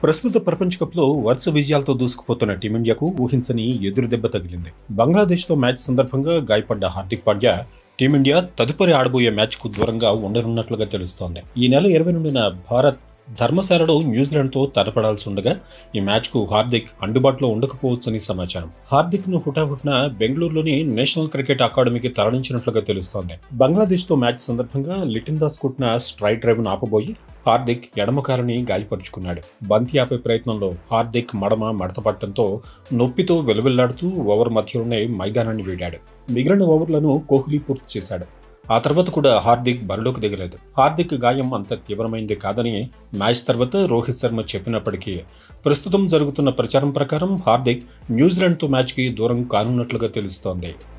ప్రస్తుత ప్రపంచ కప్లో వరుస విజయాలతో దూసుకుపోతున్న టీమిండియాకు ఊహించని ఎదురు దెబ్బ తగిలింది బంగ్లాదేశ్లో మ్యాచ్ సందర్భంగా గాయపడ్డ హార్దిక్ పాండ్యా టీమిండియా తదుపరి ఆడబోయే మ్యాచ్కు దూరంగా ఉండనున్నట్లుగా తెలుస్తోంది ఈ నెల ఇరవై రెండున భారత్ ధర్మశాలలో న్యూజిలాండ్తో తలపడాల్సి ఉండగా ఈ మ్యాచ్కు హార్దిక్ అందుబాటులో ఉండకపోవచ్చని సమాచారం హార్దిక్ను హుటాహుట్న బెంగళూరులోని నేషనల్ క్రికెట్ అకాడమీకి తరలించినట్లుగా తెలుస్తోంది బంగ్లాదేశ్తో మ్యాచ్ సందర్భంగా లిటిన్ దాస్ కుట్న స్ట్రైట్ డ్రైవ్ను ఆపబోయి హార్దిక్ ఎడమకారుని గాయపరుచుకున్నాడు బంతి ఆపే ప్రయత్నంలో హార్దిక్ మడమ మడతపట్టడంతో నొప్పితో వెలువెల్లాడుతూ ఓవర్ మధ్యలోనే మైదానాన్ని వీడాడు మిగిలిన ఓవర్లను కోహ్లీ పూర్తి చేశాడు ఆ తర్వాత కూడా హార్దిక్ బరిలోకి దిగలేదు హార్దిక్ గాయం అంత తీవ్రమైంది కాదని మ్యాచ్ తర్వాత రోహిత్ శర్మ చెప్పినప్పటికీ ప్రస్తుతం జరుగుతున్న ప్రచారం ప్రకారం హార్దిక్ న్యూజిలాండ్తో మ్యాచ్కి దూరం కానున్నట్లుగా తెలుస్తోంది